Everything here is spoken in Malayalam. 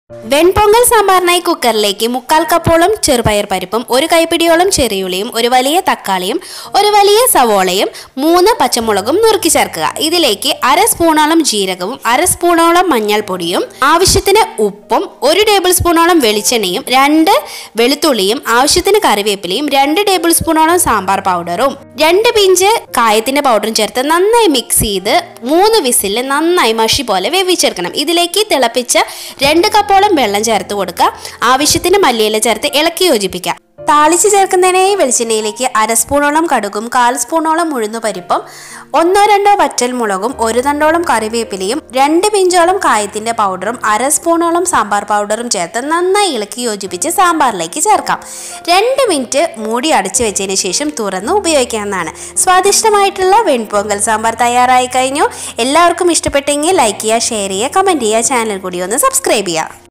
വെൺപൊങ്കൽ സാമ്പാറിനായി കുക്കറിലേക്ക് മുക്കാൽ കപ്പോളം ചെറുപയർ പരിപ്പും ഒരു കൈപ്പിടിയോളം ചെറിയുള്ളിയും ഒരു വലിയ തക്കാളിയും ഒരു വലിയ സവോളയും മൂന്ന് പച്ചമുളകും നുറുക്കി ചേർക്കുക ഇതിലേക്ക് അര സ്പൂണോളം ജീരകവും അര സ്പൂണോളം മഞ്ഞൾപ്പൊടിയും ആവശ്യത്തിന് ഉപ്പും ഒരു ടേബിൾ സ്പൂണോളം വെളിച്ചെണ്ണയും രണ്ട് വെളുത്തുള്ളിയും ആവശ്യത്തിന് കറിവേപ്പിലയും രണ്ട് ടേബിൾ സ്പൂണോളം സാമ്പാർ പൗഡറും രണ്ട് പിഞ്ച് കായത്തിന്റെ പൗഡറും ചേർത്ത് നന്നായി മിക്സ് ചെയ്ത് മൂന്ന് വിസിലിൽ നന്നായി മഷി പോലെ വേവിച്ചെടുക്കണം ഇതിലേക്ക് തിളപ്പിച്ച രണ്ട് കപ്പോളം വെള്ളം ചേർത്ത് കൊടുക്കുക ആവശ്യത്തിന് മല്ലിയില ചേർത്ത് ഇളക്കി യോജിപ്പിക്കുക താളിച്ച് ചേർക്കുന്നതിനായി വെളിച്ചെണ്ണയിലേക്ക് അര സ്പൂണോളം കടുകും കാൽ സ്പൂണോളം ഉഴുന്നു പരിപ്പും ഒന്നോ രണ്ടോ വറ്റൽ മുളകും ഒരു തണ്ടോളം കറിവേപ്പിലയും രണ്ട് പിഞ്ചോളം കായത്തിന്റെ പൗഡറും അര സ്പൂണോളം സാമ്പാർ പൗഡറും ചേർത്ത് നന്നായി ഇളക്കി യോജിപ്പിച്ച് സാമ്പാറിലേക്ക് ചേർക്കാം രണ്ട് മിനിറ്റ് മൂടി അടച്ചു വെച്ചതിന് ശേഷം തുറന്ന് ഉപയോഗിക്കാവുന്നതാണ് സ്വാദിഷ്ടമായിട്ടുള്ള വെൺപൊങ്കൽ സാമ്പാർ തയ്യാറായി കഴിഞ്ഞു എല്ലാവർക്കും ഇഷ്ടപ്പെട്ടെങ്കിൽ ലൈക്ക് ചെയ്യുക ഷെയർ ചെയ്യുക കമൻറ്റ് ചെയ്യുക ചാനൽ കൂടി ഒന്ന് സബ്സ്ക്രൈബ് ചെയ്യുക